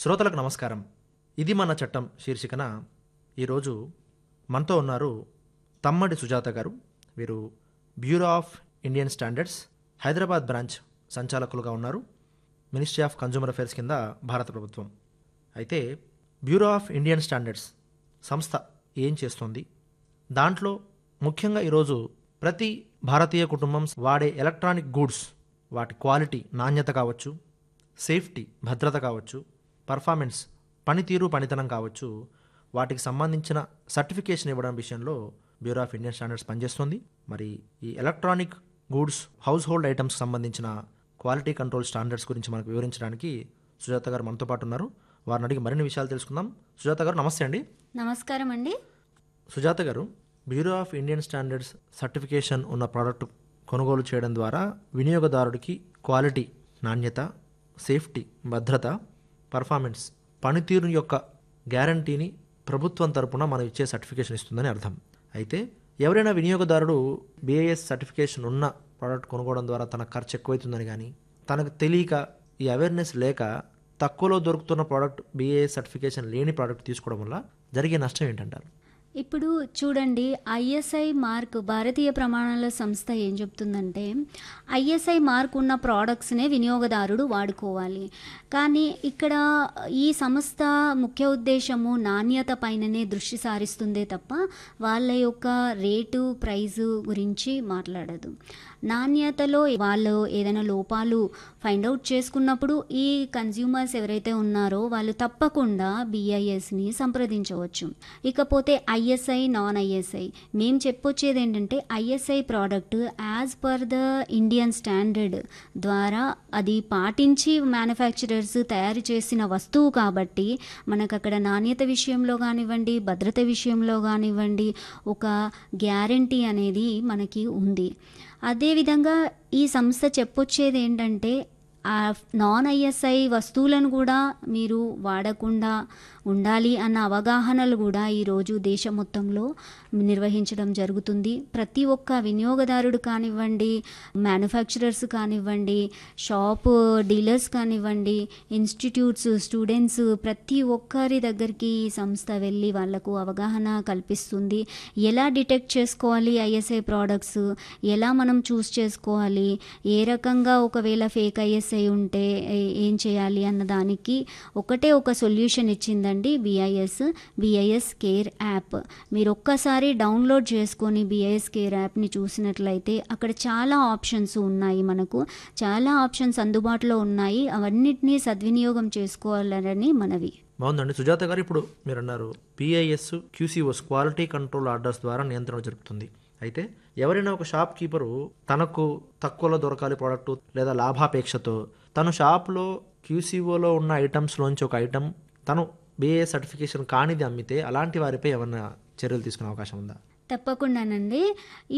శ్రోతలకు నమస్కారం ఇది మన చట్టం శీర్షికన ఈరోజు మనతో ఉన్నారు తమ్మడి సుజాత గారు వీరు bureau of Indian standards Hyderabad branch సంచాలకులుగా ఉన్నారు మినిస్ట్రీ ఆఫ్ కన్జ్యూమర్ అఫైర్స్ కింద భారత ప్రభుత్వం అయితే బ్యూరో ఆఫ్ ఇండియన్ స్టాండర్డ్స్ సంస్థ ఏం చేస్తుంది దాంట్లో ముఖ్యంగా ఈరోజు ప్రతి భారతీయ కుటుంబం వాడే ఎలక్ట్రానిక్ గూడ్స్ వాటి క్వాలిటీ నాణ్యత కావచ్చు సేఫ్టీ భద్రత కావచ్చు పర్ఫార్మెన్స్ పనితీరు పనితనం కావచ్చు వాటికి సంబంధించిన సర్టిఫికేషన్ ఇవ్వడం విషయంలో బ్యూరో ఆఫ్ ఇండియన్ స్టాండర్డ్స్ పనిచేస్తుంది మరి ఈ electronic goods household items సంబంధించిన క్వాలిటీ కంట్రోల్ స్టాండర్డ్స్ గురించి మనకు వివరించడానికి సుజాత గారు మనతో పాటు ఉన్నారు వారిని అడిగి మరిన్ని విషయాలు తెలుసుకుందాం సుజాత గారు నమస్తే అండి నమస్కారం అండి Sujatha garu bureau of Indian standards certification ఉన్న ప్రోడక్ట్ కొనుగోలు చేయడం ద్వారా వినియోగదారుడికి క్వాలిటీ నాణ్యత సేఫ్టీ భద్రత పర్ఫార్మెన్స్ పనితీరు యొక్క గ్యారంటీని ప్రభుత్వం తరపున మనం ఇచ్చే సర్టిఫికేషన్ ఇస్తుందని అర్థం అయితే ఎవరైనా వినియోగదారుడు బిఐఎస్ సర్టిఫికేషన్ ఉన్న ప్రోడక్ట్ కొనుక్కోవడం ద్వారా తన ఖర్చు ఎక్కువైతుందని కానీ తనకు తెలియక ఈ అవేర్నెస్ లేక తక్కువలో దొరుకుతున్న ప్రోడక్ట్ బిఏఎస్ సర్టిఫికేషన్ లేని ప్రోడక్ట్ తీసుకోవడం వల్ల జరిగే నష్టం ఏంటంటారు ఇప్పుడు చూడండి ఐఎస్ఐ మార్క్ భారతీయ ప్రమాణాల సంస్థ ఏం చెప్తుందంటే ఐఎస్ఐ మార్క్ ఉన్న ప్రోడక్ట్స్నే వినియోగదారుడు వాడుకోవాలి కానీ ఇక్కడ ఈ సంస్థ ముఖ్య ఉద్దేశము నాణ్యత పైననే దృష్టి సారిస్తుందే తప్ప వాళ్ళ యొక్క రేటు ప్రైజు గురించి మాట్లాడదు నాణ్యతలో వాళ్ళు ఏదైనా లోపాలు ఫైండ్ అవుట్ చేసుకున్నప్పుడు ఈ కన్జ్యూమర్స్ ఎవరైతే ఉన్నారో వాళ్ళు తప్పకుండా బిఐఎస్ని సంప్రదించవచ్చు ఇకపోతే ఐఎస్ఐ నాన్ ఐఎస్ఐ మేము చెప్పొచ్చేది ఏంటంటే ISI product as per the Indian standard ద్వారా అది పాటించి మ్యానుఫ్యాక్చరర్స్ తయారు చేసిన వస్తువు కాబట్టి మనకు అక్కడ నాణ్యత విషయంలో కానివ్వండి భద్రత విషయంలో కానివ్వండి ఒక గ్యారంటీ అనేది మనకి ఉంది అదేవిధంగా ఈ సంస్థ చెప్పొచ్చేది ఏంటంటే ఆ నాన్ ఐఎస్ఐ వస్తువులను కూడా మీరు వాడకుండా ఉండాలి అన్న అవగాహనలు కూడా ఈరోజు దేశం మొత్తంలో నిర్వహించడం జరుగుతుంది ప్రతి ఒక్క వినియోగదారుడు కానివ్వండి మ్యానుఫ్యాక్చరర్స్ కానివ్వండి షాప్ డీలర్స్ కానివ్వండి ఇన్స్టిట్యూట్స్ స్టూడెంట్స్ ప్రతి ఒక్కరి దగ్గరికి ఈ సంస్థ వెళ్ళి వాళ్లకు అవగాహన కల్పిస్తుంది ఎలా డిటెక్ట్ చేసుకోవాలి ఐఎస్ఐ ప్రోడక్ట్స్ ఎలా మనం చూస్ చేసుకోవాలి ఏ రకంగా ఒకవేళ ఫేక్ ఐఎస్ఐ ఉంటే ఏ- ఏం చేయాలి అన్న దానికి ఒకటే ఒక సొల్యూషన్ ఇచ్చిందండి బిఐఎస్ బిఐఎస్ కేర్ యాప్ మీరు ఒక్కసారి డౌన్లోడ్ చేసుకొని బిఐఎస్ కేర్ యాప్ని చూసినట్లయితే అక్కడ చాలా ఆప్షన్స్ ఉన్నాయి మనకు చాలా ఆప్షన్స్ అందుబాటులో ఉన్నాయి అవన్నిటినీ సద్వినియోగం చేసుకోవాలని మనవి బాగుందండి సుజాత గారు ఇప్పుడు మీరు అన్నారు PIS QCOs quality control orders ద్వారా నియంత్రణ జరుపుతుంది అయితే ఎవరైనా ఒక షాప్ కీపరు తనకు తక్కువలో దొరకాలి ప్రోడక్ట్ లేదా లాభాపేక్షతో తను షాప్లో క్యూసీఓలో ఉన్న ఐటమ్స్లోంచి ఒక ఐటమ్ తను బిఏ సర్టిఫికేషన్ కానిది అమ్మితే అలాంటి వారిపై ఏమన్నా చర్యలు తీసుకునే అవకాశం ఉందా తప్పకుండానండి